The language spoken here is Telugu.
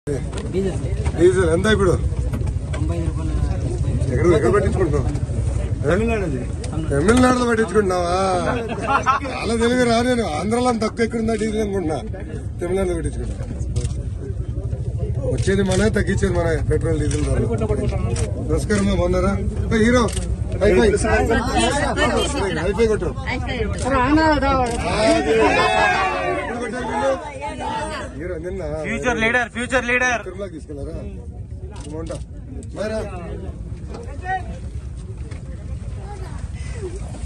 డీజిల్ ఎంత ఇప్పుడు తొంభై ఐదు రూపాయలు ఎక్కడ ఎక్కడ పట్టించుకుంటున్నావు తమిళనాడులో పట్టించుకుంటున్నావా చాలా తెలుగు రా నేను ఆంధ్రాలో అంత తక్కువ ఎక్కడుందా డీజిల్ అనుకుంటున్నా తమిళనాడులో పెట్టించుకుంటా వచ్చేది మన తగ్గించేది మన పెట్రోల్ డీజిల్ ధరలు నమస్కారం అమ్మా, బాగున్నారా ఓ, హీరో హైఫై హైఫై కొట్టు ఆ, అది. ఎప్పుడు కొట్టారు వీళ్ళు? హీరో నిన్న ఫ్యూచర్ లీడర్ ఫ్యూచర్ లీడర్ తిరుమలకి తీసుకెళ్లారా ఉంటా బాయ్ రా